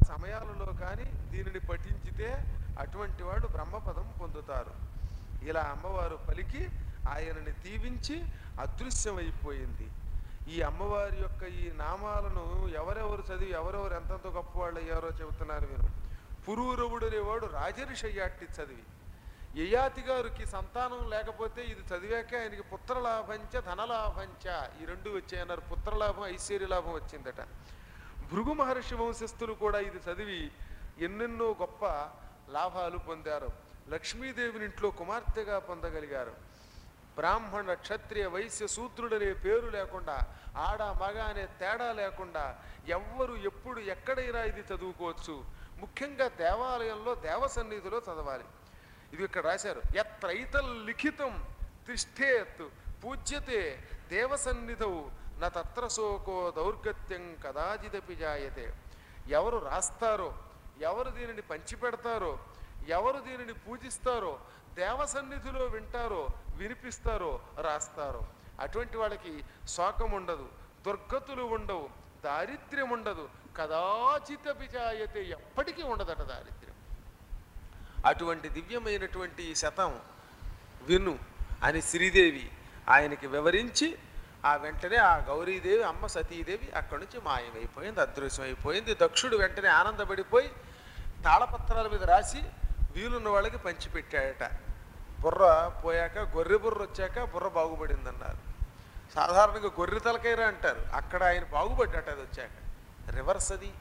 సమయాలలో కానీ దీనిని పఠించితే అటువంటి వాడు బ్రహ్మపదం పొందుతారు ఇలా అమ్మవారు పలికి ఆయనని దీవించి అదృశ్యమైపోయింది ఈ అమ్మవారి యొక్క ఈ నామాలను ఎవరెవరు చదివి ఎవరెవరు ఎంతెంత గొప్పవాళ్ళు అయ్యారో చెబుతున్నారు మీరు పురూరవుడు అనేవాడు రాజర్షి అయ్యాట్టి చదివి యయాతి గారికి సంతానం లేకపోతే ఇది చదివాక ఆయనకి పుత్రలాభంచ ధనలాభంచ ఈ రెండు వచ్చాయన్నారు పుత్రలాభం ఐశ్వర్యలాభం వచ్చిందట భృగు మహర్షి వంశస్థులు కూడా ఇది చదివి ఎన్నెన్నో గొప్ప లాభాలు పొందారు లక్ష్మీదేవిని ఇంట్లో కుమార్తెగా పొందగలిగారు బ్రాహ్మణ క్షత్రియ వైశ్య శూద్రుడనే పేరు లేకుండా ఆడ మగ అనే తేడా లేకుండా ఎవ్వరు ఎప్పుడు ఎక్కడైనా ఇది చదువుకోవచ్చు ముఖ్యంగా దేవాలయంలో దేవ సన్నిధిలో చదవాలి ఇది ఇక్కడ రాశారు ఎత్రైతల్ లిఖితం తిష్టేత్ పూజ్యతే దేవ సన్నిధౌ న తత్ర శోకో దౌర్గత్యం కదాచిదపి జాయతే ఎవరు రాస్తారో ఎవరు దీనిని పంచిపెడతారో ఎవరు దీనిని పూజిస్తారో దేవ సన్నిధిలో వింటారో వినిపిస్తారో రాస్తారో అటువంటి వాళ్ళకి శోకం ఉండదు దుర్గతులు ఉండవు దారిద్ర్యం ఉండదు కదాచిత విజాయతే ఎప్పటికీ ఉండదట దారిద్ర్యం అటువంటి దివ్యమైనటువంటి ఈ శతం విను అని శ్రీదేవి ఆయనకి వివరించి ఆ వెంటనే ఆ గౌరీదేవి అమ్మ సతీదేవి అక్కడి నుంచి మాయమైపోయింది అదృశ్యమైపోయింది దక్షుడు వెంటనే ఆనందపడిపోయి తాళపత్రాల మీద రాసి వీలున్న వాళ్ళకి పంచిపెట్టాడట బుర్ర పోయాక గొర్రె బుర్ర వచ్చాక బుర్ర బాగుపడిందన్నారు సాధారణంగా గొర్రె తలకైరా అంటారు అక్కడ ఆయన బాగుపడ్డట అది వచ్చాక రివర్స్ అది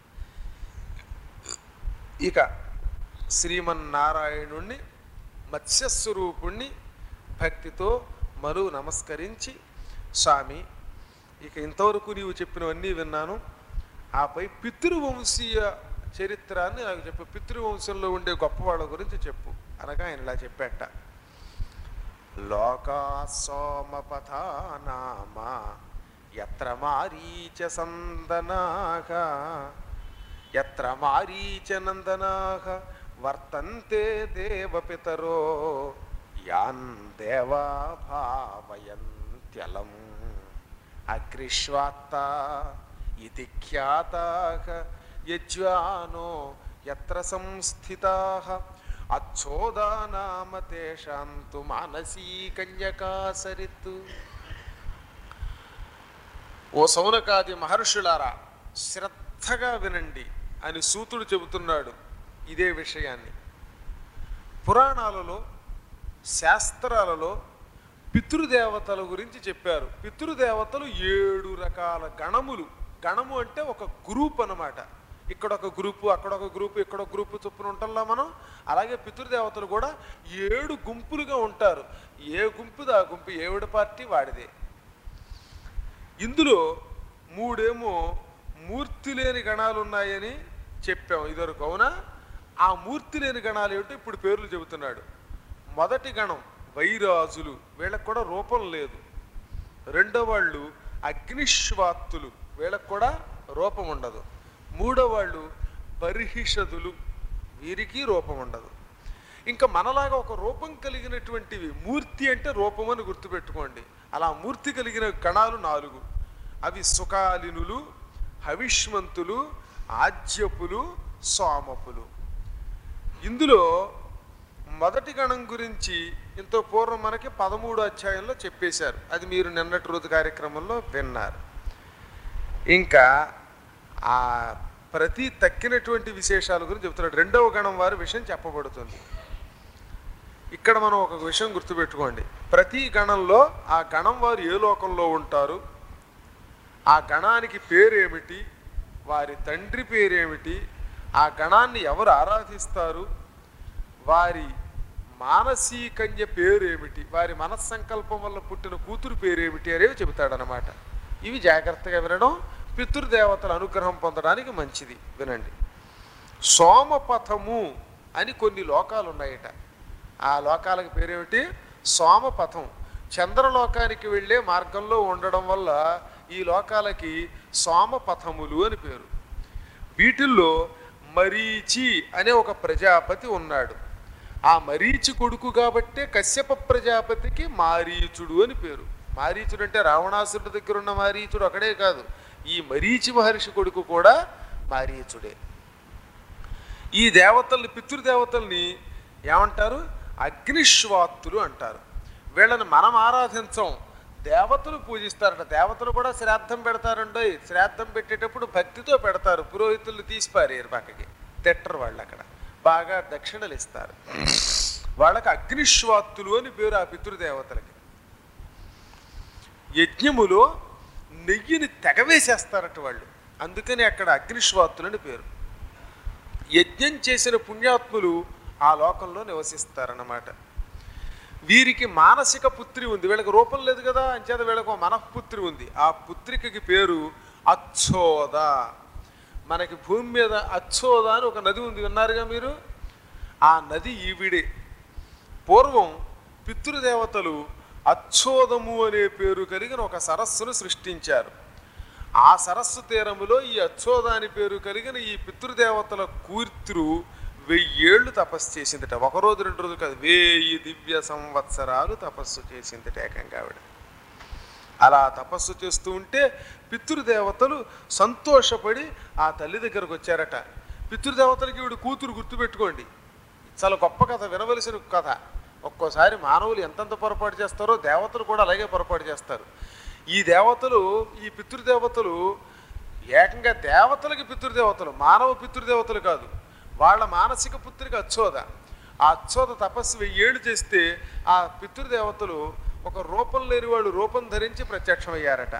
ఇక శ్రీమన్నారాయణుణ్ణి మత్స్యస్వరూపుణ్ణి భక్తితో మరు నమస్కరించి స్వామి ఇక ఇంతవరకు నీవు చెప్పినవన్నీ విన్నాను ఆపై పితృవంశీయ చరిత్రాన్ని నాకు చెప్పు పితృవంశంలో ఉండే గొప్పవాళ్ళ గురించి చెప్పు అనగా ఆయన ఇలా చెప్పాట లోకా సోమపథా నామ ఎత్ర మారీచ సందనాక ఎత్ర మారీచ నందనాక వర్తంతే దేవపితరో యాన్ దేవా భావయంత్యలం అగ్రిష్వాత్త ఇది ఖ్యాతాః యజ్వానో యత్ర సంస్థితాః అచ్చోదా నామ తేషాం తు మానసీ కన్యకా సరిత్తు ఓ సౌనకాది మహర్షులారా శ్రద్ధగా వినండి అని సూతుడు చెబుతున్నాడు ఇదే విషయాన్ని పురాణాలలో శాస్త్రాలలో పితృదేవతల గురించి చెప్పారు పితృదేవతలు ఏడు రకాల గణములు గణము అంటే ఒక గ్రూప్ అన్నమాట ఇక్కడ ఒక గ్రూపు అక్కడ ఒక గ్రూపు ఇక్కడ ఒక గ్రూపు చొప్పున ఉంటాంలా మనం అలాగే పితృదేవతలు కూడా ఏడు గుంపులుగా ఉంటారు ఏ గుంపుది ఆ గుంపు ఏవిడ పార్టీ వాడిదే ఇందులో మూడేమో మూర్తి లేని గణాలు ఉన్నాయని చెప్పాం ఇదివరకు అవునా ఆ మూర్తి లేని గణాలు ఏమిటో ఇప్పుడు పేర్లు చెబుతున్నాడు మొదటి గణం వైరాజులు వీళ్ళకి కూడా రూపం లేదు రెండో వాళ్ళు అగ్నిశ్వాత్తులు వీళ్ళకి కూడా రూపం ఉండదు మూడో వాళ్ళు బర్హిషదులు వీరికి రూపం ఉండదు ఇంకా మనలాగా ఒక రూపం కలిగినటువంటివి మూర్తి అంటే రూపం అని గుర్తుపెట్టుకోండి అలా మూర్తి కలిగిన గణాలు నాలుగు అవి సుకాలినులు హవిష్మంతులు ఆజ్యపులు సోమపులు ఇందులో మొదటి గణం గురించి ఇంతో పూర్వం మనకి పదమూడు అధ్యాయంలో చెప్పేశారు అది మీరు నిన్నటి రోజు కార్యక్రమంలో విన్నారు ఇంకా ఆ ప్రతి తక్కినటువంటి విశేషాల గురించి చెప్తున్నాడు రెండవ గణం వారి విషయం చెప్పబడుతుంది ఇక్కడ మనం ఒక విషయం గుర్తుపెట్టుకోండి ప్రతి గణంలో ఆ గణం వారు ఏ లోకంలో ఉంటారు ఆ గణానికి పేరేమిటి వారి తండ్రి పేరేమిటి ఆ గణాన్ని ఎవరు ఆరాధిస్తారు వారి మానసీకన్య పేరేమిటి వారి మనస్సంకల్పం వల్ల పుట్టిన కూతురు పేరేమిటి అనేవి చెబుతాడనమాట ఇవి జాగ్రత్తగా వినడం పితృదేవతల అనుగ్రహం పొందడానికి మంచిది వినండి సోమపథము అని కొన్ని లోకాలు ఉన్నాయట ఆ లోకాలకు పేరేమిటి సోమపథం చంద్రలోకానికి వెళ్ళే మార్గంలో ఉండడం వల్ల ఈ లోకాలకి సోమపథములు అని పేరు వీటిల్లో మరీచి అనే ఒక ప్రజాపతి ఉన్నాడు ఆ మరీచి కొడుకు కాబట్టే కశ్యప ప్రజాపతికి మారీచుడు అని పేరు మారీచుడు అంటే రావణాసురుడి దగ్గర ఉన్న మారీచుడు ఒకడే కాదు ఈ మరీచి మహర్షి కొడుకు కూడా మారీచుడే ఈ దేవతల్ని పితృదేవతల్ని ఏమంటారు అగ్నిశ్వాత్తులు అంటారు వీళ్ళని మనం ఆరాధించం దేవతలు పూజిస్తారట దేవతలు కూడా శ్రాద్ధం పెడతారండి శ్రాద్ధం పెట్టేటప్పుడు భక్తితో పెడతారు పురోహితులు తీసిపారేరు పక్కకి తిట్టరు వాళ్ళు అక్కడ బాగా దక్షిణలు ఇస్తారు వాళ్ళకి అగ్నిశ్వాత్తులు అని పేరు ఆ పితృదేవతలకి యజ్ఞములో నెయ్యిని తెగవేసేస్తారట వాళ్ళు అందుకని అక్కడ అగ్నిశ్వాత్తులు అని పేరు యజ్ఞం చేసిన పుణ్యాత్ములు ఆ లోకంలో నివసిస్తారన్నమాట వీరికి మానసిక పుత్రి ఉంది వీళ్ళకి రూపం లేదు కదా అంచేత వీళ్ళకి ఒక మనఃపుత్రి ఉంది ఆ పుత్రికకి పేరు అచ్చోద మనకి భూమి మీద అచ్చోద అని ఒక నది ఉంది విన్నారుగా మీరు ఆ నది ఈవిడే పూర్వం పితృదేవతలు అచ్చోదము అనే పేరు కలిగిన ఒక సరస్సును సృష్టించారు ఆ సరస్సు తీరములో ఈ అచ్చోద అని పేరు కలిగిన ఈ పితృదేవతల కూర్తురు వెయ్యేళ్ళు తపస్సు చేసిందట ఒక రోజు రెండు రోజులు కాదు వెయ్యి దివ్య సంవత్సరాలు తపస్సు చేసిందట ఏకంగా ఆవిడ అలా తపస్సు చేస్తూ ఉంటే పితృదేవతలు సంతోషపడి ఆ తల్లి దగ్గరకు వచ్చారట పితృదేవతలకి ఈవిడ కూతురు గుర్తుపెట్టుకోండి చాలా గొప్ప కథ వినవలసిన కథ ఒక్కోసారి మానవులు ఎంతెంత పొరపాటు చేస్తారో దేవతలు కూడా అలాగే పొరపాటు చేస్తారు ఈ దేవతలు ఈ పితృదేవతలు ఏకంగా దేవతలకి పితృదేవతలు మానవ పితృదేవతలు కాదు వాళ్ళ మానసిక పుత్రిక అచ్చోద ఆ అచ్చోద తపస్సు వెయ్యేళ్ళు చేస్తే ఆ పితృదేవతలు ఒక రూపం లేని వాళ్ళు రూపం ధరించి ప్రత్యక్షమయ్యారట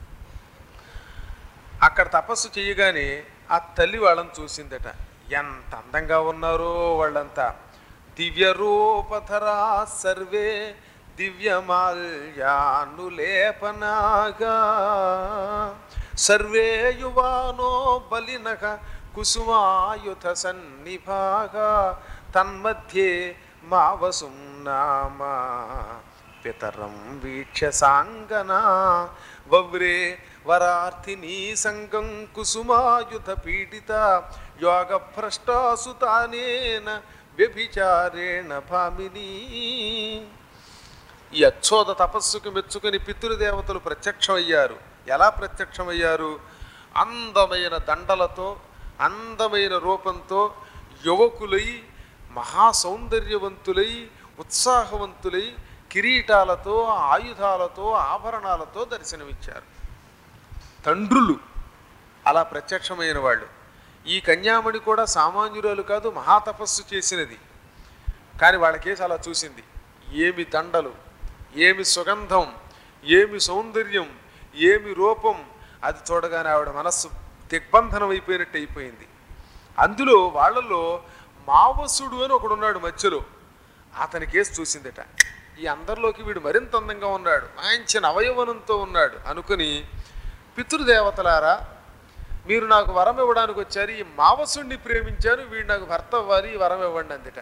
అక్కడ తపస్సు చేయగానే ఆ తల్లి వాళ్ళని చూసిందట ఎంత అందంగా ఉన్నారో వాళ్ళంతా దివ్య రూపధరా సర్వే దివ్యమాల్యానులేపనాగా సర్వే యువానో బలినక కుసుమాయుధ సన్నిభాగా తన్మధ్యే మావసుం నామ పితరం వీక్ష సాంగనా వవ్రే వరార్థినీ సంగం కుసుమాయుధ పీడిత యోగ భ్రష్టాసుతానేన వ్యభిచారేణ భామిని ఈ అచ్చోద తపస్సుకు మెచ్చుకుని పితృదేవతలు ప్రత్యక్షమయ్యారు ఎలా ప్రత్యక్షమయ్యారు అందమైన దండలతో అందమైన రూపంతో యువకులై మహా సౌందర్యవంతులై ఉత్సాహవంతులై కిరీటాలతో ఆయుధాలతో ఆభరణాలతో దర్శనమిచ్చారు తండ్రులు అలా ప్రత్యక్షమైన వాళ్ళు ఈ కన్యామణి కూడా సామాన్యురాలు కాదు మహాతపస్సు చేసినది కానీ వాళ్ళకేసి అలా చూసింది ఏమి దండలు ఏమి సుగంధం ఏమి సౌందర్యం ఏమి రూపం అది చూడగానే ఆవిడ మనస్సు దిగ్బంధనం అయిపోయినట్టు అయిపోయింది అందులో వాళ్ళలో మావసుడు అని ఒకడున్నాడు మధ్యలో అతని కేసు చూసిందట ఈ అందరిలోకి వీడు మరింత అందంగా ఉన్నాడు మంచి నవయవనంతో ఉన్నాడు అనుకుని పితృదేవతలారా మీరు నాకు వరం ఇవ్వడానికి వచ్చారు ఈ మావసుడిని ప్రేమించాను వీడు నాకు భర్త అవ్వాలి ఈ వరం ఇవ్వండి అందుట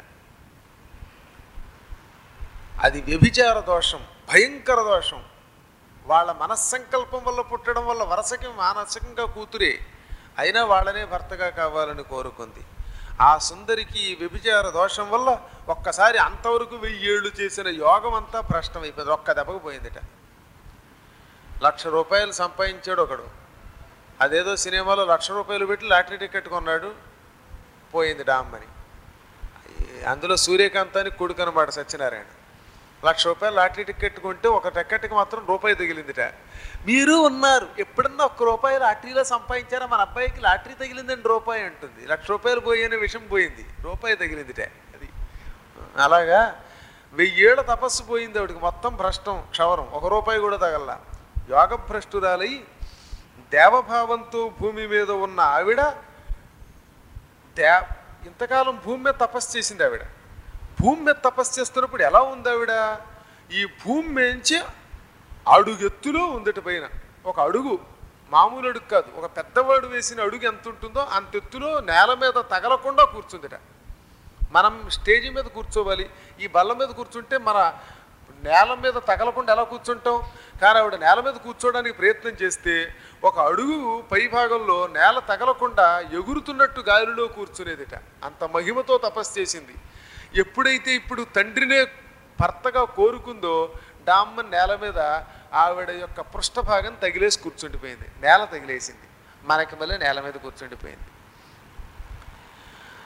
అది వ్యభిచార దోషం భయంకర దోషం వాళ్ళ మనస్సంకల్పం వల్ల పుట్టడం వల్ల వరసకి మానసికంగా కూతురే అయినా వాళ్ళనే భర్తగా కావాలని కోరుకుంది ఆ సుందరికి ఈ వ్యభిచార దోషం వల్ల ఒక్కసారి అంతవరకు వెయ్యేళ్ళు చేసిన యోగం అంతా భ్రష్టమైపోయింది ఒక్క దెబ్బకు పోయిందిట లక్ష రూపాయలు సంపాదించాడు ఒకడు అదేదో సినిమాలో లక్ష రూపాయలు పెట్టి లాటరీ టికెట్ కొన్నాడు పోయింది డామ్మని అందులో సూర్యకాంత్ అని కొడుకు అనమాట సత్యనారాయణ లక్ష రూపాయలు లాటరీ టికెట్ కొంటే ఒక టికెట్కి మాత్రం రూపాయి తగిలిందిట మీరు ఉన్నారు ఎప్పుడన్నా ఒక్క రూపాయి లాటరీలో సంపాదించారా మన అబ్బాయికి లాటరీ తగిలిందండి రూపాయి అంటుంది లక్ష రూపాయలు పోయిన విషయం పోయింది రూపాయి తగిలిందిట అది అలాగా వెయ్యేళ్ల తపస్సు పోయింది ఆవిడకి మొత్తం భ్రష్టం క్షవరం ఒక రూపాయి కూడా తగల్లా యోగ భ్రష్టురాలై దేవభావంతో భూమి మీద ఉన్న ఆవిడ దే ఇంతకాలం భూమి మీద తపస్సు చేసింది ఆవిడ భూమి మీద తపస్సు చేస్తున్నప్పుడు ఎలా ఉంది ఆవిడ ఈ భూమి మించి అడుగెత్తులో ఉందట పైన ఒక అడుగు మామూలు అడుగు కాదు ఒక పెద్దవాడు వేసిన అడుగు ఎంత ఉంటుందో అంత ఎత్తులో నేల మీద తగలకుండా కూర్చుందిట మనం స్టేజ్ మీద కూర్చోవాలి ఈ బల్ల మీద కూర్చుంటే మన నేల మీద తగలకుండా ఎలా కూర్చుంటాం కానీ ఆవిడ నేల మీద కూర్చోవడానికి ప్రయత్నం చేస్తే ఒక అడుగు పై భాగంలో నేల తగలకుండా ఎగురుతున్నట్టు గాలిలో కూర్చునేదిట అంత మహిమతో తపస్సు చేసింది ఎప్పుడైతే ఇప్పుడు తండ్రినే భర్తగా కోరుకుందో డామ్మన్ నేల మీద ఆవిడ యొక్క పృష్ఠభాగం తగిలేసి కూర్చుండిపోయింది నేల తగిలేసింది మనకి మళ్ళీ నేల మీద కూర్చుండిపోయింది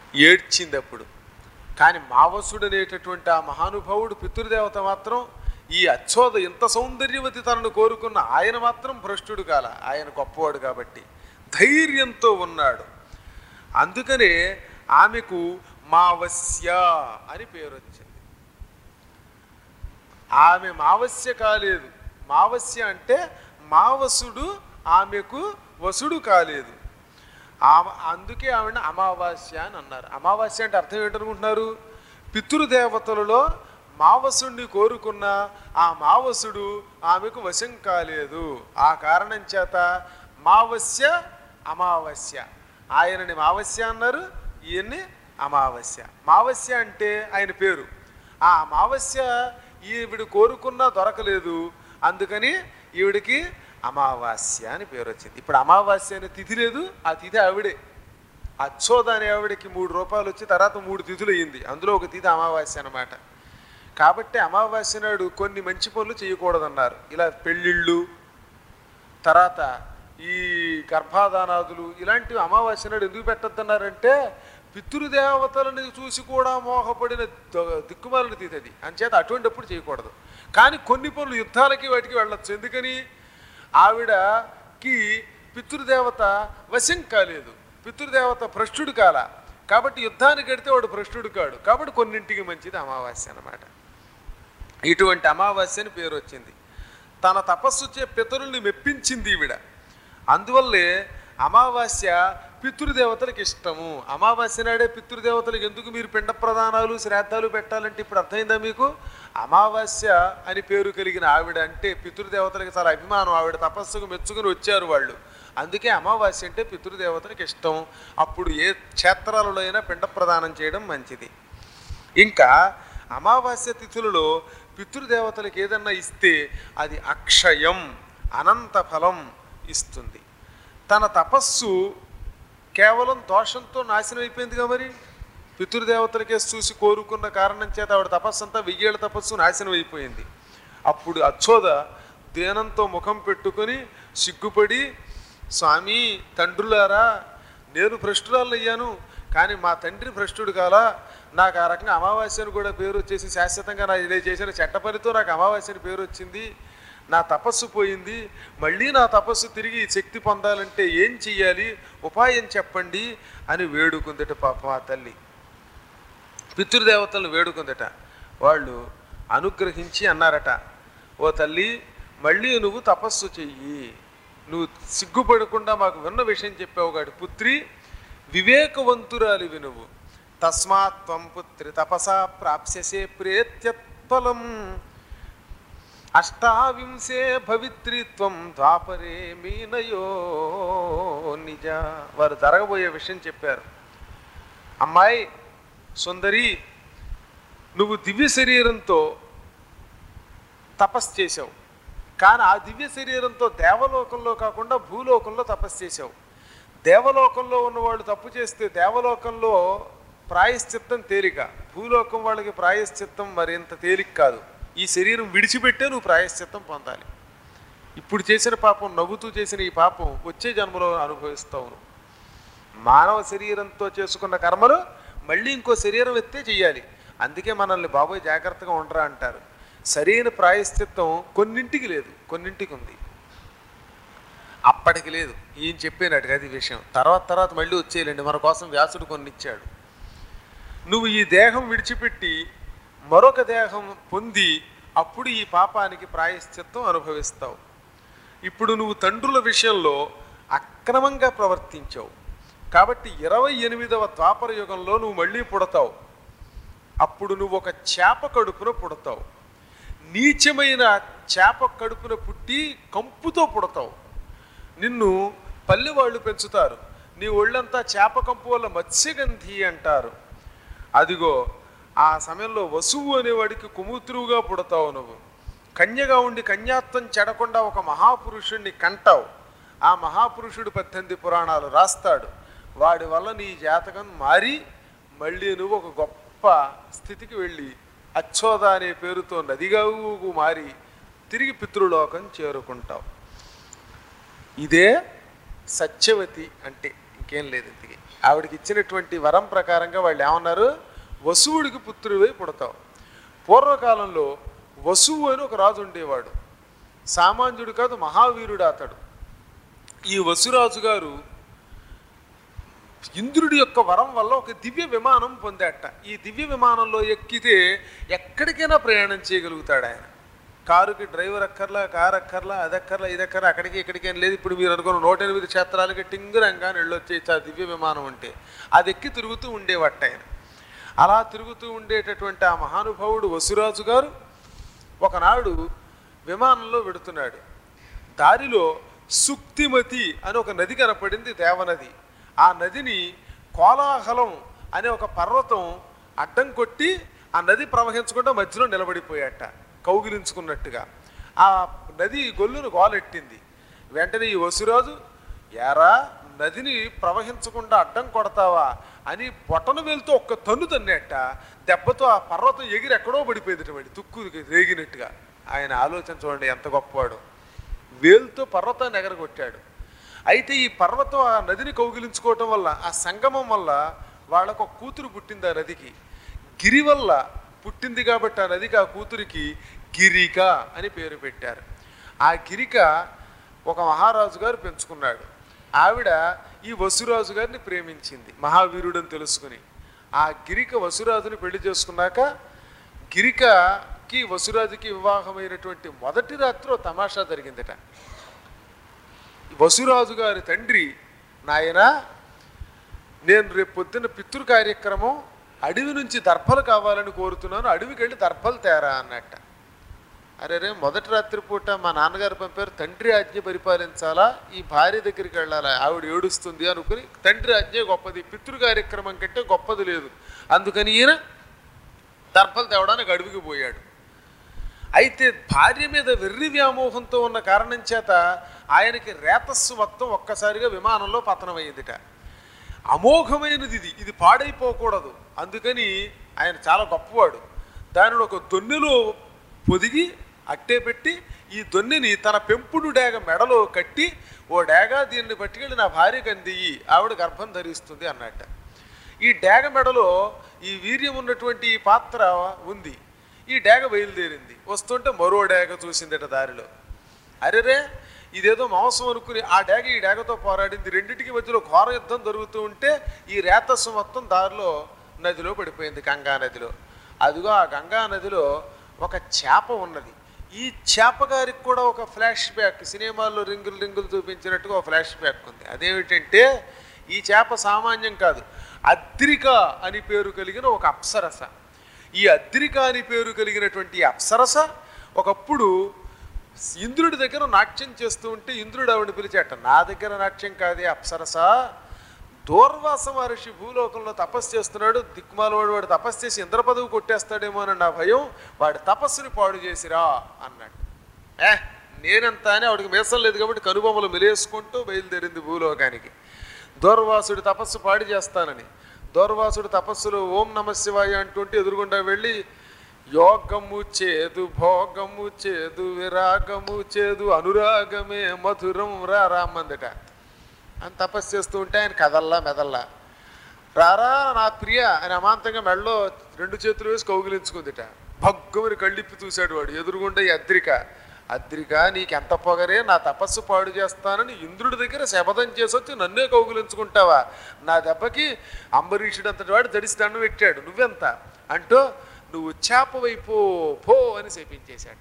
ఏడ్చింది అప్పుడు కానీ మావసుడు అనేటటువంటి ఆ మహానుభావుడు పితృదేవత మాత్రం ఈ అచ్చోద ఇంత సౌందర్యవతి తనను కోరుకున్న ఆయన మాత్రం భ్రష్టుడు కాల ఆయన గొప్పవాడు కాబట్టి ధైర్యంతో ఉన్నాడు అందుకనే ఆమెకు మావస్య అని పేరు వచ్చింది ఆమె మావస్య కాలేదు మావస్య అంటే మావసుడు ఆమెకు వసుడు కాలేదు ఆమె అందుకే ఆవిడ అమావాస్య అని అన్నారు అమావాస్య అంటే అర్థం ఏంటనుకుంటున్నారు పితృదేవతలలో మావసుడిని కోరుకున్న ఆ మావసుడు ఆమెకు వశం కాలేదు ఆ కారణం చేత మావస్య అమావాస్య ఆయనని మావస్య అన్నారు ఈయన్ని అమావాస్య మావస్య అంటే ఆయన పేరు ఆ అమావాస్య ఈవిడ కోరుకున్నా దొరకలేదు అందుకని ఈవిడికి అమావాస్య అని పేరు వచ్చింది ఇప్పుడు అమావాస్య అనే తిథి లేదు ఆ తిథి ఆవిడే అచ్చోద అనే ఆవిడకి మూడు రూపాయలు వచ్చి తర్వాత మూడు తిథులు అయ్యింది అందులో ఒక తిథి అమావాస్య అన్నమాట కాబట్టి అమావాస్య నాడు కొన్ని మంచి పనులు చేయకూడదన్నారు ఇలా పెళ్ళిళ్ళు తర్వాత ఈ గర్భాధానాదులు ఇలాంటివి అమావాస్య నాడు ఎందుకు పెట్టద్దన్నారంటే పితృదేవతలని చూసి కూడా మోహపడిన ద- దిక్కుమాలిన తీతి అది అంచేత అటువంటిప్పుడు చేయకూడదు కానీ కొన్ని పనులు యుద్ధాలకి వాటికి వెళ్ళొచ్చు ఎందుకని ఆవిడకి పితృదేవత వశం కాలేదు పితృదేవత భ్రష్టుడు కాల కాబట్టి యుద్ధానికి కడితే వాడు భ్రష్టుడు కాడు కాబట్టి కొన్నింటికి మంచిది అమావాస్య అన్నమాట ఇటువంటి అమావాస్య అని పేరు వచ్చింది తన తపస్సు చే పితరుల్ని మెప్పించింది ఈవిడ అందువల్లే అమావాస్య పితృదేవతలకు ఇష్టము అమావాస్య నాడే పితృదేవతలకు ఎందుకు మీరు పిండ ప్రదానాలు శ్రాద్ధాలు పెట్టాలంటే ఇప్పుడు అర్థమైందా మీకు అమావాస్య అని పేరు కలిగిన ఆవిడ అంటే పితృదేవతలకు చాలా అభిమానం ఆవిడ తపస్సుకు మెచ్చుకుని వచ్చారు వాళ్ళు అందుకే అమావాస్య అంటే పితృదేవతలకు ఇష్టం అప్పుడు ఏ క్షేత్రాలలో అయినా పిండ ప్రదానం చేయడం మంచిది ఇంకా అమావాస్య తిథులలో పితృదేవతలకు ఏదన్నా ఇస్తే అది అక్షయం అనంత ఫలం ఇస్తుంది తన తపస్సు కేవలం దోషంతో నాశనం అయిపోయిందిగా మరి పితృదేవతలకే చూసి కోరుకున్న కారణం చేత ఆవిడ తపస్సు అంతా వెయ్యేళ్ళ తపస్సు నాశనం అయిపోయింది అప్పుడు అచ్చోద దేనంతో ముఖం పెట్టుకొని సిగ్గుపడి స్వామి తండ్రులారా నేను భ్రష్టురాలు అయ్యాను కానీ మా తండ్రి భ్రష్టుడు కాలా నాకు ఆ రకంగా అమావాస్యను కూడా పేరు వచ్చేసి శాశ్వతంగా నా ఇదే చేసిన చెట్ట పనితో నాకు అమావాస్యని పేరు వచ్చింది నా తపస్సు పోయింది మళ్ళీ నా తపస్సు తిరిగి శక్తి పొందాలంటే ఏం చెయ్యాలి ఉపాయం చెప్పండి అని వేడుకుందట పాపం ఆ తల్లి పితృదేవతలను వేడుకుందట వాళ్ళు అనుగ్రహించి అన్నారట ఓ తల్లి మళ్ళీ నువ్వు తపస్సు చెయ్యి నువ్వు సిగ్గుపడకుండా మాకు విన్న విషయం చెప్పావు కాడు పుత్రి వివేకవంతురాలివి నువ్వు తస్మాత్ త్వం పుత్రి తపసా ప్రాప్స్యసే ప్రేత్యత్ఫలం అష్టావింశే భవిత్రిత్వం ద్వాపరే మీనయో నిజ వారు జరగబోయే విషయం చెప్పారు అమ్మాయి సుందరి నువ్వు దివ్య శరీరంతో తపస్సు చేసావు కానీ ఆ దివ్య శరీరంతో దేవలోకంలో కాకుండా భూలోకంలో తపస్సు చేసావు దేవలోకంలో ఉన్నవాళ్ళు తప్పు చేస్తే దేవలోకంలో ప్రాయశ్చిత్తం తేలిక భూలోకం వాళ్ళకి ప్రాయశ్చిత్తం మరింత తేలిక కాదు ఈ శరీరం విడిచిపెట్టే నువ్వు ప్రాయశ్చిత్తం పొందాలి ఇప్పుడు చేసిన పాపం నవ్వుతూ చేసిన ఈ పాపం వచ్చే జన్మలో అనుభవిస్తావు నువ్వు. మానవ శరీరంతో చేసుకున్న కర్మలు మళ్ళీ ఇంకో శరీరం ఎత్తే చెయ్యాలి అందుకే మనల్ని బాబోయ్ జాగ్రత్తగా ఉండరా అంటారు సరైన ప్రాయశ్చిత్తం కొన్నింటికి లేదు కొన్నింటికి ఉంది అప్పటికి లేదు ఈయన చెప్పినట్టుగా అది విషయం తర్వాత తర్వాత మళ్ళీ వచ్చేయాలండి మన కోసం వ్యాసుడు కొన్ని ఇచ్చాడు నువ్వు ఈ దేహం విడిచిపెట్టి మరొక దేహం పొంది అప్పుడు ఈ పాపానికి ప్రాయశ్చిత్తం అనుభవిస్తావు ఇప్పుడు నువ్వు తండ్రుల విషయంలో అక్రమంగా ప్రవర్తించావు కాబట్టి ఇరవై ఎనిమిదవ ద్వాపర యుగంలో నువ్వు మళ్ళీ పుడతావు అప్పుడు నువ్వు ఒక చేప కడుపున పుడతావు నీచమైన చేప కడుపున పుట్టి కంపుతో పుడతావు నిన్ను పల్లె వాళ్ళు పెంచుతారు నీ ఒళ్ళంతా చేప కంపు వల్ల మత్స్యగంధి అంటారు అదిగో ఆ సమయంలో వసువు అనేవాడికి కుమూత్రువుగా పుడతావు నువ్వు కన్యగా ఉండి కన్యాత్వం చెడకుండా ఒక మహాపురుషుణ్ణి కంటావు ఆ మహాపురుషుడు పద్దెనిమిది పురాణాలు రాస్తాడు వాడి వల్ల నీ జాతకం మారి మళ్ళీ నువ్వు ఒక గొప్ప స్థితికి వెళ్ళి అచ్చోద అనే పేరుతో నదిగా మారి తిరిగి పితృలోకం చేరుకుంటావు ఇదే సత్యవతి అంటే ఇంకేం లేదు ఇంతకి ఆవిడకి ఇచ్చినటువంటి వరం ప్రకారంగా వాళ్ళు ఏమన్నారు వసువుడికి పుత్రుడివై పుడతావు పూర్వకాలంలో వసువు అని ఒక రాజు ఉండేవాడు సామాన్యుడు కాదు మహావీరుడు అతడు ఈ వసురాజు గారు ఇంద్రుడి యొక్క వరం వల్ల ఒక దివ్య విమానం పొందాట ఈ దివ్య విమానంలో ఎక్కితే ఎక్కడికైనా ప్రయాణం చేయగలుగుతాడు ఆయన కారుకి డ్రైవర్ అక్కర్లా కారు అక్కర్లా అది అక్కర్లా ఇది అక్కర్లా అక్కడికి ఇక్కడికి ఏం లేదు ఇప్పుడు మీరు అనుకున్న నూట ఎనిమిది క్షేత్రాలకి టింగురంగా వెళ్ళొచ్చేసి ఆ దివ్య విమానం ఉంటే అది ఎక్కి తిరుగుతూ ఉండేవట్ట ఆయన అలా తిరుగుతూ ఉండేటటువంటి ఆ మహానుభావుడు వసురాజు గారు ఒకనాడు విమానంలో వెడుతున్నాడు దారిలో సుక్తిమతి అని ఒక నది కనపడింది దేవనది ఆ నదిని కోలాహలం అనే ఒక పర్వతం అడ్డం కొట్టి ఆ నది ప్రవహించకుండా మధ్యలో నిలబడిపోయాట కౌగిలించుకున్నట్టుగా ఆ నది గొల్లును గోలెట్టింది వెంటనే ఈ వసురాజు యారా నదిని ప్రవహించకుండా అడ్డం కొడతావా అని బొటన వేలుతో ఒక్క తన్ను తన్నట్ట దెబ్బతో ఆ పర్వతం ఎగిరి ఎక్కడో పడిపోయింది వాడి తుక్కు రేగినట్టుగా ఆయన ఆలోచన చూడండి ఎంత గొప్పవాడు వేలుతో పర్వతాన్ని ఎగరగొట్టాడు అయితే ఈ పర్వతం ఆ నదిని కౌగిలించుకోవటం వల్ల ఆ సంగమం వల్ల వాళ్ళకు ఒక కూతురు పుట్టింది ఆ నదికి గిరి వల్ల పుట్టింది కాబట్టి ఆ నదికి ఆ కూతురికి గిరిక అని పేరు పెట్టారు ఆ గిరిక ఒక మహారాజు గారు పెంచుకున్నాడు ఆవిడ ఈ వసురాజు గారిని ప్రేమించింది మహావీరుడని తెలుసుకుని ఆ గిరిక వసురాజుని పెళ్లి చేసుకున్నాక గిరికకి వసురాజుకి వివాహమైనటువంటి మొదటి రాత్రి ఓ తమాషా జరిగిందట వసురాజు గారి తండ్రి నాయన నేను రేపు పొద్దున్న పితృ కార్యక్రమం అడవి నుంచి దర్భలు కావాలని కోరుతున్నాను అడవికి వెళ్ళి దర్భలు తేరా అన్నట్ట అరే రే మొదటి రాత్రి పూట మా నాన్నగారు పంపారు తండ్రి ఆజ్ఞ పరిపాలించాలా ఈ భార్య దగ్గరికి వెళ్ళాలా ఆవిడ ఏడుస్తుంది అనుకుని తండ్రి ఆజ్ఞ గొప్పది పితృ కార్యక్రమం కంటే గొప్పది లేదు అందుకని ఈయన దర్భలు తేవడానికి అడవికి పోయాడు అయితే భార్య మీద వెర్రి వ్యామోహంతో ఉన్న కారణం చేత ఆయనకి రేతస్సు మొత్తం ఒక్కసారిగా విమానంలో పతనమైందిట అమోఘమైనది ఇది ఇది పాడైపోకూడదు అందుకని ఆయన చాలా గొప్పవాడు దానిని ఒక దొన్నెలో పొదిగి అట్టే పెట్టి ఈ దొన్నెని తన పెంపుడు డేగ మెడలో కట్టి ఓ డేగ దీన్ని పట్టుకెళ్ళి నా భార్యకు అందియి ఆవిడ గర్భం ధరిస్తుంది అన్నట్ట ఈ డేగ మెడలో ఈ వీర్యం ఉన్నటువంటి ఈ పాత్ర ఉంది ఈ డేగ బయలుదేరింది వస్తుంటే మరో డేగ చూసిందట దారిలో అరెరే ఇదేదో మాంసం అనుకుని ఆ డేగ ఈ డేగతో పోరాడింది రెండింటికి మధ్యలో ఘోర యుద్ధం జరుగుతూ ఉంటే ఈ రేతస్సు మొత్తం దారిలో నదిలో పడిపోయింది గంగా నదిలో అదిగో ఆ గంగా నదిలో ఒక చేప ఉన్నది ఈ చేప గారికి కూడా ఒక ఫ్లాష్ బ్యాక్ సినిమాల్లో రింగులు రింగులు చూపించినట్టుగా ఒక ఫ్లాష్ బ్యాక్ ఉంది అదేమిటంటే ఈ చేప సామాన్యం కాదు అద్రిక అని పేరు కలిగిన ఒక అప్సరస ఈ అద్రిక అని పేరు కలిగినటువంటి ఈ అప్సరస ఒకప్పుడు ఇంద్రుడి దగ్గర నాట్యం చేస్తూ ఉంటే ఇంద్రుడు ఆవిడ పిలిచాట నా దగ్గర నాట్యం కాదే అప్సరస దూర్వాస మహర్షి భూలోకంలో తపస్సు చేస్తున్నాడు దిక్మాలవాడు వాడు తపస్సు చేసి ఇంద్ర పదవి కొట్టేస్తాడేమో అని నా భయం వాడి తపస్సుని పాడు చేసిరా అన్నాడు ఏ నేనంత అని ఆవిడకి మీసం లేదు కాబట్టి కనుబొమ్మలు మెలేసుకుంటూ బయలుదేరింది భూలోకానికి దూర్వాసుడి తపస్సు పాడి చేస్తానని దూర్వాసుడి తపస్సులో ఓం నమ శివాయ అంటుంటే ఎదురుగుండా వెళ్ళి యోగము చేదు భోగము చేదు విరాగము చేదు అనురాగమే మధురం రా రామ్మందట అని తపస్సు చేస్తూ ఉంటే ఆయన కదల్లా మెదల్లా రారా నా ప్రియ అని అమాంతంగా మెడలో రెండు చేతులు వేసి కౌగిలించుకుందిట భగ్గమని కళ్ళిప్పి చూశాడు వాడు ఎదురుగుండా ఈ అద్రిక అద్రిక నీకెంత పొగరే నా తపస్సు పాడు చేస్తానని ఇంద్రుడి దగ్గర శపథం చేసొచ్చి నన్నే కౌగిలించుకుంటావా నా దెబ్బకి అంబరీషుడు అంతటి వాడు దడిసి దండం పెట్టాడు నువ్వెంత అంటూ నువ్వు చేప వైపు పో అని శపించేశాడు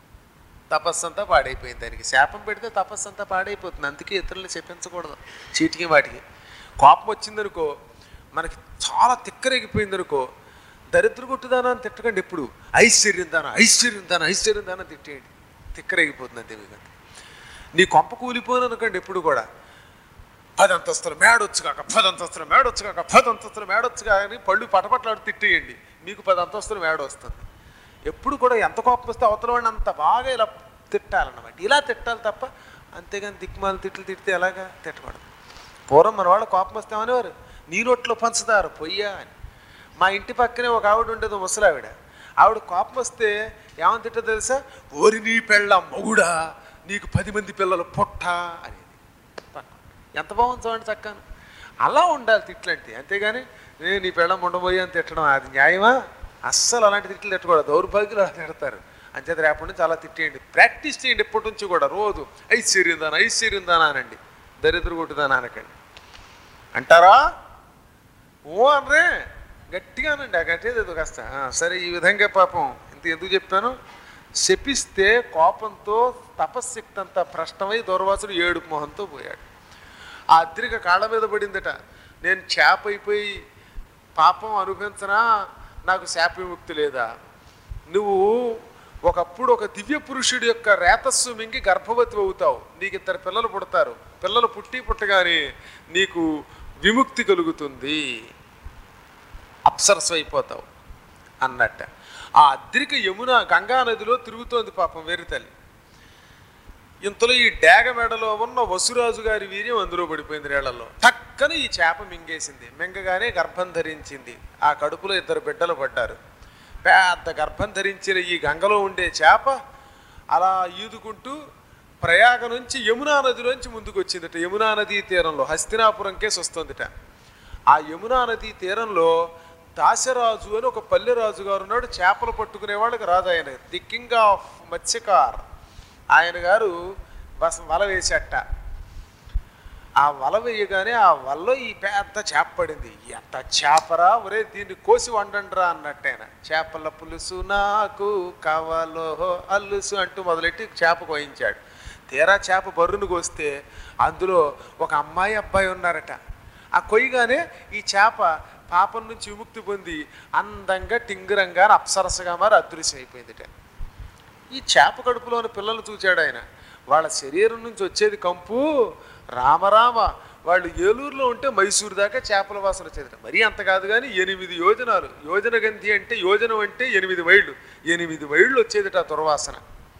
తపస్సు అంతా పాడైపోయింది దానికి శాపం పెడితే తపస్సు అంతా పాడైపోతుంది అందుకే ఇతరులు చెప్పించకూడదు చీటికి వాటికి కోపం వచ్చిందనుకో మనకి చాలా తిక్కరేగిపోయింది అనుకో దరిద్ర కొట్టుదానా అని తిట్టకండి ఎప్పుడు ఐశ్వర్యం దానా ఐశ్వర్యం దానా ఐశ్వర్యం దానా తిట్టేయండి తిక్కరేగిపోతుంది అంతే మీకు నీ కొంప కూలిపోను అనుకోండి ఎప్పుడు కూడా పది అంతస్తుల మేడొచ్చు కాక పది అంతస్తుల మేడొచ్చు కాక పది అంతస్తుల మేడొచ్చు కాక అని పళ్ళు పటపట్లాడు తిట్టేయండి మీకు పది అంతస్తుల మేడ వస్తుంది ఎప్పుడు కూడా ఎంత కోపం వస్తే అవతల వాడిని అంత బాగా ఇలా తిట్టాలన్నమాట ఇలా తిట్టాలి తప్ప అంతేగాని దిక్కుమాల తిట్లు తిడితే ఎలాగా తిట్టకూడదు పూర్వం మన వాళ్ళు కోపం వస్తే అనేవారు నీ నోట్లో పంచదారు పొయ్యా అని మా ఇంటి పక్కనే ఒక ఆవిడ ఉండేది ముసలావిడ ఆవిడ కోపం వస్తే ఏమని తిట్టో తెలుసా ఓరి నీ పెళ్ళ మొగుడా నీకు పది మంది పిల్లలు పొట్ట అనేది ఎంత బాగుంది చూడండి చక్కను అలా ఉండాలి తిట్లంటే అంతేగాని నేను నీ పెళ్ళం ఉండబోయి అని తిట్టడం అది న్యాయమా అస్సలు అలాంటి తిట్లు తిట్టకూడదు దౌర్భాగ్యులు అలా తిడతారు అంచేత రేపటి నుంచి అలా తిట్టేయండి ప్రాక్టీస్ చేయండి ఎప్పటి నుంచి కూడా రోజు ఐశ్వర్యందానా ఐశ్వర్యందానా అనండి దరిద్ర కొట్టుదానా అనకండి అంటారా ఓ అనరే గట్టిగానండి ఆ గట్టేది ఏదో కాస్త ఆ, సరే ఈ విధంగా పాపం ఇంత ఎందుకు చెప్పాను శపిస్తే కోపంతో తపశ్శక్తి అంతా భ్రష్టమై దూర్వాసుడు ఏడుపు మొహంతో పోయాడు ఆ అద్రిక కాళ్ళ మీద పడిందట నేను చేప అయిపోయి పాపం అనుభవించనా నాకు శాప విముక్తి లేదా నువ్వు ఒకప్పుడు ఒక దివ్య పురుషుడి యొక్క రేతస్సు మింగి గర్భవతి అవుతావు నీకు ఇద్దరు పిల్లలు పుడతారు పిల్లలు పుట్టి పుట్టగానే నీకు విముక్తి కలుగుతుంది అప్సరస్ అయిపోతావు అన్నట్ట ఆ అద్రిక యమున గంగా నదిలో తిరుగుతోంది పాపం వేరు తల్లి ఇంతలో ఈ డేగ మెడలో ఉన్న వసురాజు గారి వీర్యం అందులో పడిపోయింది నీళ్లలో టక్కన ఈ చేప మింగేసింది మింగగానే గర్భం ధరించింది ఆ కడుపులో ఇద్దరు బిడ్డలు పడ్డారు పెద్ద గర్భం ధరించిన ఈ గంగలో ఉండే చేప అలా ఈదుకుంటూ ప్రయాగ నుంచి యమునా నదిలోంచి ముందుకు వచ్చిందట యమునా నదీ తీరంలో హస్తినాపురం కేసు వస్తుందిట ఆ యమునా నదీ తీరంలో దాశరాజు అని ఒక పల్లె రాజు గారు ఉన్నాడు చేపలు పట్టుకునే వాళ్ళకి రాజు ఆయన ది కింగ్ ఆఫ్ మత్స్యకార్ ఆయన గారు వస వల వేసేట ఆ వల వేయగానే ఆ వలలో ఈ పెద్ద చేప పడింది ఎంత చేపరా ఒరే దీన్ని కోసి వండండిరా అన్నట్టేన చేపల పులుసు నాకు కావాలో అల్లుసు అంటూ మొదలెట్టి చేప కోయించాడు తీరా చేప బర్రును కోస్తే అందులో ఒక అమ్మాయి అబ్బాయి ఉన్నారట ఆ కొయ్యగానే ఈ చేప పాపం నుంచి విముక్తి పొంది అందంగా టింగురంగా అప్సరసగా మారి అదృశ్యం అయిపోయిందిట ఈ చేప కడుపులోని పిల్లలు చూచాడు ఆయన వాళ్ళ శరీరం నుంచి వచ్చేది కంపు రామరామ వాళ్ళు ఏలూరులో ఉంటే మైసూరు దాకా చేపల వాసన వచ్చేది మరీ అంత కాదు కానీ ఎనిమిది యోజనాలు యోజన గంధి అంటే యోజనం అంటే ఎనిమిది మైళ్ళు ఎనిమిది మైళ్ళు వచ్చేదిట ఆ దుర్వాసన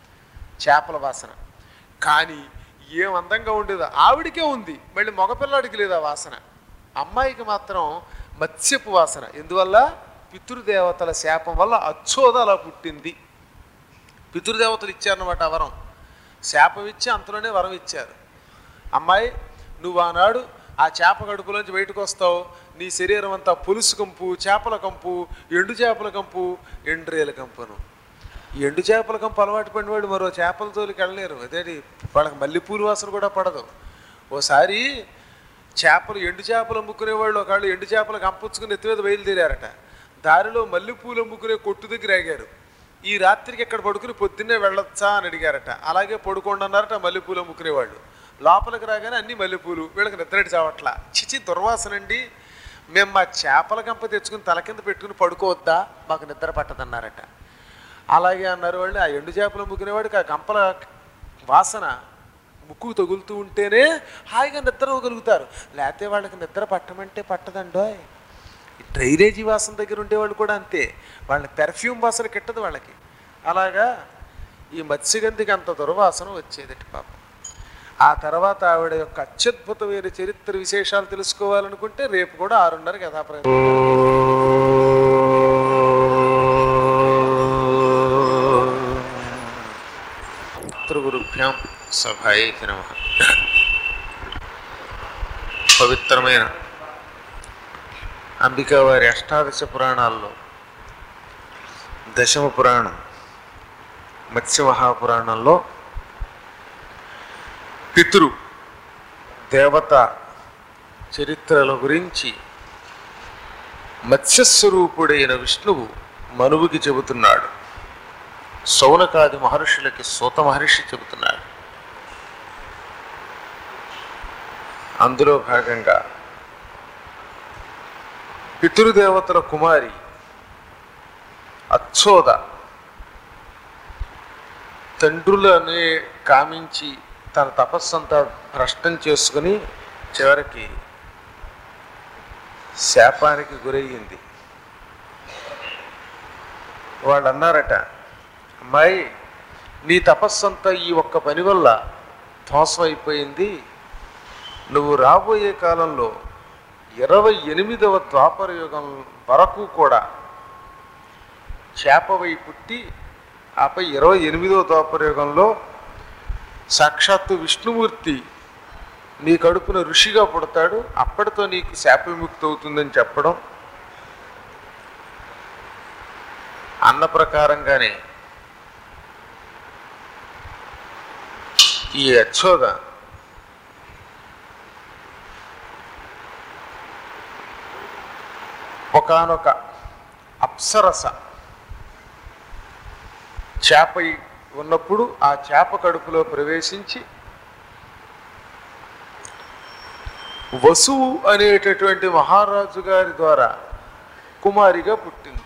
చేపల వాసన కానీ ఏం అందంగా ఉండేదో ఆవిడికే ఉంది మళ్ళీ మగపిల్లాడికి లేదు ఆ వాసన అమ్మాయికి మాత్రం మత్స్యపు వాసన ఎందువల్ల పితృదేవతల శాపం వల్ల అచ్చోద అలా పుట్టింది పితృదేవతలు ఇచ్చారన్నమాట ఆ వరం శాపం ఇచ్చి అంతలోనే వరం ఇచ్చారు అమ్మాయి నువ్వు ఆనాడు ఆ చేప కడుపులోంచి బయటకు వస్తావు నీ శరీరం అంతా పులుసు కంపు చేపల కంపు ఎండు చేపల కంపు ఎండ్రేల కంపును ఈ ఎండు చేపల కంపు అలవాటు పడినవాడు మరో చేపల తోలికి వెళ్ళలేరు అదేంటి వాళ్ళకి మల్లెపూలు వాసన కూడా పడదు ఓసారి చేపలు ఎండు చేపలు అమ్ముకునే వాళ్ళు ఒకళ్ళు ఎండు చేపలు కంపుచ్చుకుని ఎత్తి మీద బయలుదేరారట దారిలో మల్లెపూలు అమ్ముకునే కొట్టు దగ్గర ఆగారు ఈ రాత్రికి ఎక్కడ పడుకుని పొద్దున్నే వెళ్ళొచ్చా అని అడిగారట అలాగే పడుకోండి అన్నారట మల్లెపూలు అమ్ముకునేవాళ్ళు లోపలికి రాగానే అన్ని మల్లెపూలు వీళ్ళకి నిద్రటి చావట్లా చిచి దుర్వాసనండి మేము మా చేపల కంప తెచ్చుకుని తల కింద పెట్టుకుని పడుకోవద్దా మాకు నిద్ర పట్టదన్నారట అలాగే అన్నారు వాళ్ళు ఆ ఎండు చేపలు అమ్ముకునేవాడికి ఆ గంపల వాసన ముక్కు తగులుతూ ఉంటేనే హాయిగా నిద్రగలుగుతారు లేకపోతే వాళ్ళకి నిద్ర పట్టమంటే పట్టదండోయ్ ఈ డ్రైనేజీ వాసన దగ్గర ఉండేవాళ్ళు కూడా అంతే వాళ్ళ పెర్ఫ్యూమ్ వాసన కిట్టదు వాళ్ళకి అలాగా ఈ మత్స్యగంధికి అంత దుర్వాసన వచ్చేదటి పాపం ఆ తర్వాత ఆవిడ యొక్క అత్యద్భుతమైన చరిత్ర విశేషాలు తెలుసుకోవాలనుకుంటే రేపు కూడా ఆరున్నరకి యథాప్రయత్నం పితృగురుభ్యాం సభాయేకి నమ పవిత్రమైన అంబికా వారి అష్టాదశ పురాణాల్లో దశమ పురాణం మత్స్య మహాపురాణంలో పితృ దేవత చరిత్రల గురించి మత్స్యస్వరూపుడైన విష్ణువు మనువుకి చెబుతున్నాడు సౌనకాది మహర్షులకి సూత మహర్షి చెబుతున్నాడు అందులో భాగంగా పితృదేవతల కుమారి అచ్చోద తండ్రులని కామించి తన తపస్సంతా భ్రష్టం చేసుకుని చివరికి శాపానికి గురయ్యింది వాళ్ళు అన్నారట అమ్మాయి నీ తపస్సంతా ఈ ఒక్క పని వల్ల ధ్వంసం అయిపోయింది నువ్వు రాబోయే కాలంలో ఇరవై ఎనిమిదవ ద్వాపర యుగం వరకు కూడా చేపవై పుట్టి ఆపై ఇరవై ఎనిమిదవ ద్వాపర యుగంలో సాక్షాత్తు విష్ణుమూర్తి నీ కడుపున ఋషిగా పుడతాడు అప్పటితో నీకు శాప విముక్తి అవుతుందని చెప్పడం అన్న ప్రకారంగానే ఈ యశోద ఒకనొక అప్సరస చేప ఉన్నప్పుడు ఆ చేప కడుపులో ప్రవేశించి వసువు అనేటటువంటి మహారాజు గారి ద్వారా కుమారిగా పుట్టింది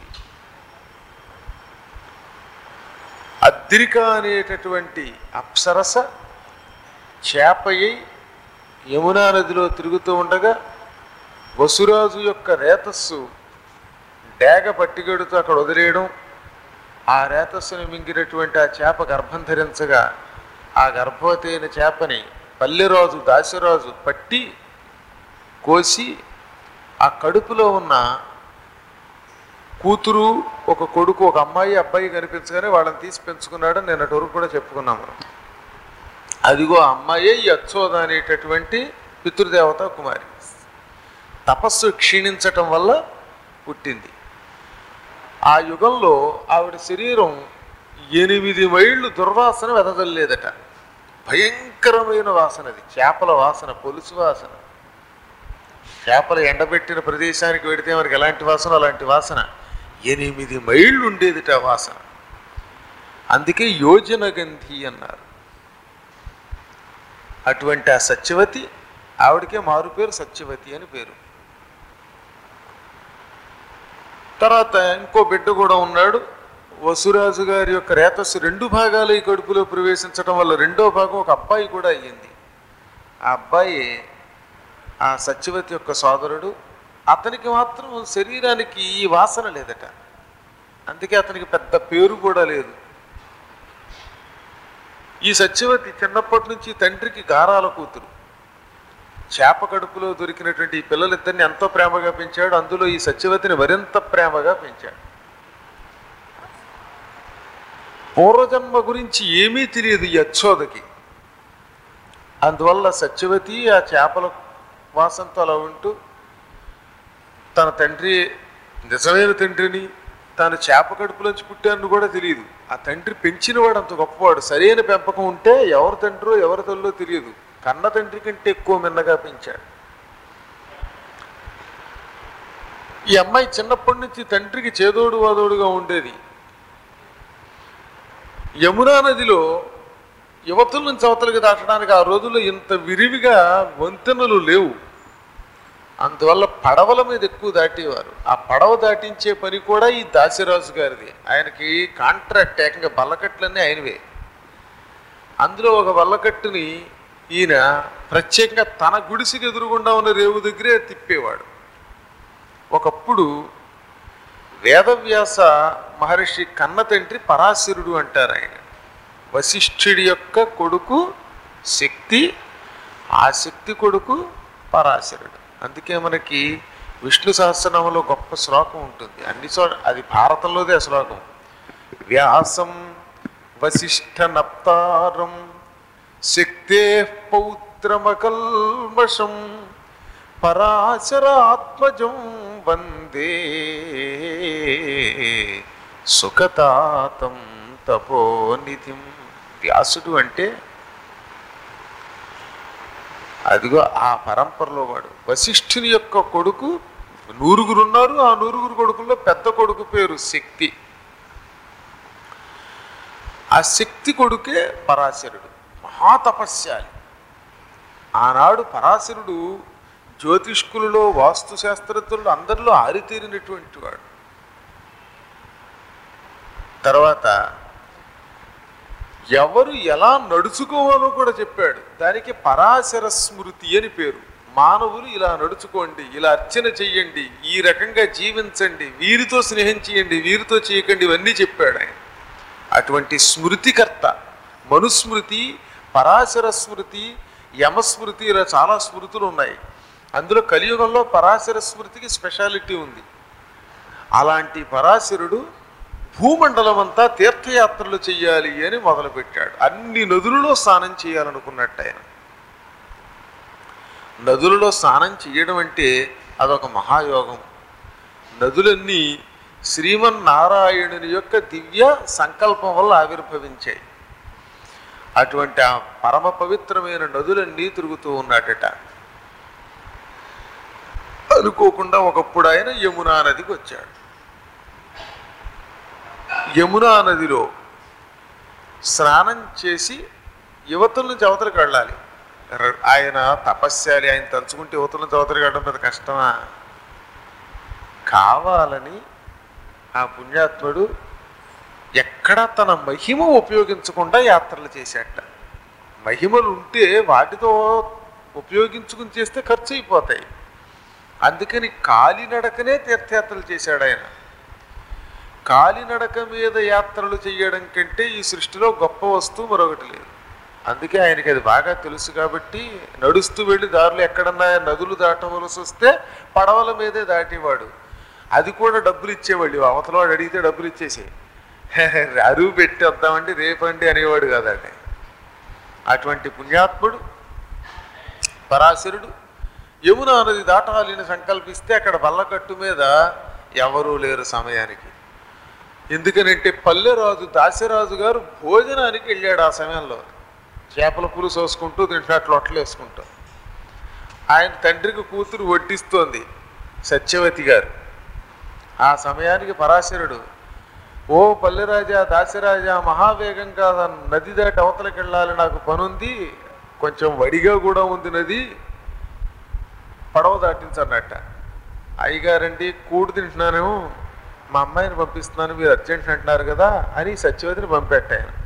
అద్రిక అనేటటువంటి అప్సరస చేపయ్యి యమునా నదిలో తిరుగుతూ ఉండగా వసురాజు యొక్క రేతస్సు డేగ పట్టిగడుతూ అక్కడ వదిలేయడం ఆ రేతస్సును మింగినటువంటి ఆ చేప గర్భం ధరించగా ఆ గర్భవతి అయిన చేపని పల్లెరాజు దాసిరాజు పట్టి కోసి ఆ కడుపులో ఉన్న కూతురు ఒక కొడుకు ఒక అమ్మాయి అబ్బాయి కనిపించగానే వాళ్ళని తీసి పెంచుకున్నాడు నేను అటు వరకు కూడా చెప్పుకున్నాం మనం అదిగో ఆ అమ్మాయే ఈ అచ్చోద అనేటటువంటి పితృదేవత కుమారి తపస్సు క్షీణించటం వల్ల పుట్టింది ఆ యుగంలో ఆవిడ శరీరం ఎనిమిది మైళ్ళు దుర్వాసన వెదజల్లేదట భయంకరమైన వాసన అది చేపల వాసన పొలుసు వాసన చేపలు ఎండబెట్టిన ప్రదేశానికి వెడితే మనకి ఎలాంటి వాసన అలాంటి వాసన ఎనిమిది మైళ్ళు ఉండేదిట ఆ వాసన అందుకే యోజన గంధి అన్నారు అటువంటి ఆ సత్యవతి ఆవిడకే మారు పేరు సత్యవతి అని పేరు తర్వాత ఇంకో బిడ్డ కూడా ఉన్నాడు వసురాజు గారి యొక్క రేతస్సు రెండు భాగాలు ఈ కడుపులో ప్రవేశించడం వల్ల రెండో భాగం ఒక అబ్బాయి కూడా అయ్యింది ఆ అబ్బాయి ఆ సత్యవతి యొక్క సోదరుడు అతనికి మాత్రం శరీరానికి ఈ వాసన లేదట అందుకే అతనికి పెద్ద పేరు కూడా లేదు ఈ సత్యవతి చిన్నప్పటి నుంచి తండ్రికి గారాల కూతురు చేప కడుపులో దొరికినటువంటి ఈ పిల్లలిద్దరిని ఎంతో ప్రేమగా పెంచాడు అందులో ఈ సత్యవతిని మరింత ప్రేమగా పెంచాడు పూర్వజన్మ గురించి ఏమీ తెలియదు ఈ అచ్చోదకి అందువల్ల సత్యవతి ఆ చేపల వాసంతో అలా ఉంటూ తన తండ్రి నిజమైన తండ్రిని తాను చేప కడుపులోంచి పుట్టాను కూడా తెలియదు ఆ తండ్రి పెంచినవాడు అంత గొప్పవాడు సరైన పెంపకం ఉంటే ఎవరి తండ్రో ఎవరి తల్లో తెలియదు కన్న తండ్రి కంటే ఎక్కువ మిన్నగా పెంచాడు ఈ అమ్మాయి చిన్నప్పటి నుంచి తండ్రికి చేదోడు వాదోడుగా ఉండేది యమునా నదిలో యువతుల నుంచి అవతలకి దాటడానికి ఆ రోజుల్లో ఇంత విరివిగా వంతెనలు లేవు అందువల్ల పడవల మీద ఎక్కువ దాటేవారు ఆ పడవ దాటించే పని కూడా ఈ దాసిరాజు గారిది ఆయనకి కాంట్రాక్ట్ ఏకంగా బల్లకట్లన్నీ ఆయనవే అందులో ఒక బల్లకట్టుని ఈయన ప్రత్యేకంగా తన గుడిసెకి ఎదురుగుండా ఉన్న రేవు దగ్గరే తిప్పేవాడు ఒకప్పుడు వేదవ్యాస మహర్షి కన్న తండ్రి పరాశరుడు అంటారు ఆయన వశిష్ఠుడి యొక్క కొడుకు శక్తి ఆ శక్తి కొడుకు పరాశరుడు అందుకే మనకి విష్ణు సహస్రనామంలో గొప్ప శ్లోకం ఉంటుంది అన్ని చోట అది భారతంలోదే ఆ శ్లోకం వ్యాసం వశిష్ఠ నప్తారం శక్తే పౌత్రమకల్మషం పరాశరాత్మజం వందే సుఖతాతం తపోనిధిం వ్యాసుడు అంటే అదిగో ఆ పరంపరలో వాడు వశిష్ఠుని యొక్క కొడుకు నూరుగురు ఉన్నారు ఆ నూరుగురు కొడుకుల్లో పెద్ద కొడుకు పేరు శక్తి ఆ శక్తి కొడుకే పరాశరుడు మహాతపస్యాలి ఆనాడు పరాశరుడు జ్యోతిష్కులలో వాస్తు శాస్త్రజ్ఞులు అందరిలో ఆరితేరినటువంటి వాడు తర్వాత ఎవరు ఎలా నడుచుకోవాలో కూడా చెప్పాడు దానికి పరాశర స్మృతి అని పేరు మానవులు ఇలా నడుచుకోండి ఇలా అర్చన చెయ్యండి ఈ రకంగా జీవించండి వీరితో స్నేహం చేయండి వీరితో చేయకండి ఇవన్నీ చెప్పాడు ఆయన అటువంటి స్మృతికర్త మనుస్మృతి పరాశర స్మృతి యమస్మృతి ఇలా చాలా స్మృతులు ఉన్నాయి అందులో కలియుగంలో పరాశర స్మృతికి స్పెషాలిటీ ఉంది అలాంటి పరాశరుడు భూమండలం అంతా తీర్థయాత్రలు చెయ్యాలి అని మొదలుపెట్టాడు అన్ని నదులలో స్నానం చేయాలనుకున్నట్టు ఆయన నదులలో స్నానం చేయడం అంటే అదొక మహాయోగం నదులన్నీ శ్రీమన్నారాయణుని యొక్క దివ్య సంకల్పం వల్ల ఆవిర్భవించాయి అటువంటి ఆ పరమ పవిత్రమైన నదులన్నీ తిరుగుతూ ఉన్నాడట అనుకోకుండా ఒకప్పుడు ఆయన యమునా నదికి వచ్చాడు యమునా నదిలో స్నానం చేసి యువతుల నుంచి అవతలికి వెళ్ళాలి ర- ఆయన తపస్యాలి ఆయన తలుచుకుంటే యువతుల నుంచి అవతలికి వెళ్ళడం పెద్ద కష్టమా కావాలని ఆ పుణ్యాత్ముడు ఎక్కడ తన మహిమ ఉపయోగించకుండా యాత్రలు చేశాట మహిమలు ఉంటే వాటితో ఉపయోగించుకుని చేస్తే ఖర్చు అయిపోతాయి అందుకని కాలినడకనే తీర్థయాత్రలు చేశాడు ఆయన కాలినడక మీద యాత్రలు చేయడం కంటే ఈ సృష్టిలో గొప్ప వస్తువు మరొకటి లేదు అందుకే ఆయనకి అది బాగా తెలుసు కాబట్టి నడుస్తూ వెళ్ళి దారిలో ఎక్కడన్నా నదులు దాటవలసి వస్తే పడవల మీదే దాటేవాడు అది కూడా డబ్బులు ఇచ్చేవాళ్ళు అవతల వాడు అడిగితే డబ్బులు ఇచ్చేసి అరువు పెట్టి వద్దామండి రేపండి అనేవాడు కదండి అటువంటి పుణ్యాత్ముడు పరాశరుడు యమునా నది దాటాలని సంకల్పిస్తే అక్కడ వల్లకట్టు మీద ఎవరూ లేరు సమయానికి ఎందుకనంటే పల్లెరాజు దాశరాజు గారు భోజనానికి వెళ్ళాడు ఆ సమయంలో చేపల పులుసు వేసుకుంటూ తింటున్నట్లు లొట్టలు వేసుకుంటూ ఆయన తండ్రికి కూతురు వడ్డిస్తోంది సత్యవతి గారు ఆ సమయానికి పరాశరుడు ఓ పల్లెరాజా దాశరాజా మహావేగంగా నది దాటి అవతలకి వెళ్ళాలి నాకు పనుంది కొంచెం వడిగా కూడా ఉంది నది పడవ దాటించన్నట్ట అయ్యగారండి కూడు తింటున్నానేమో మా అమ్మాయిని పంపిస్తున్నాను మీరు అర్జెంట్ అంటున్నారు కదా అని సత్యవతిని పంపెట్ట ఆయన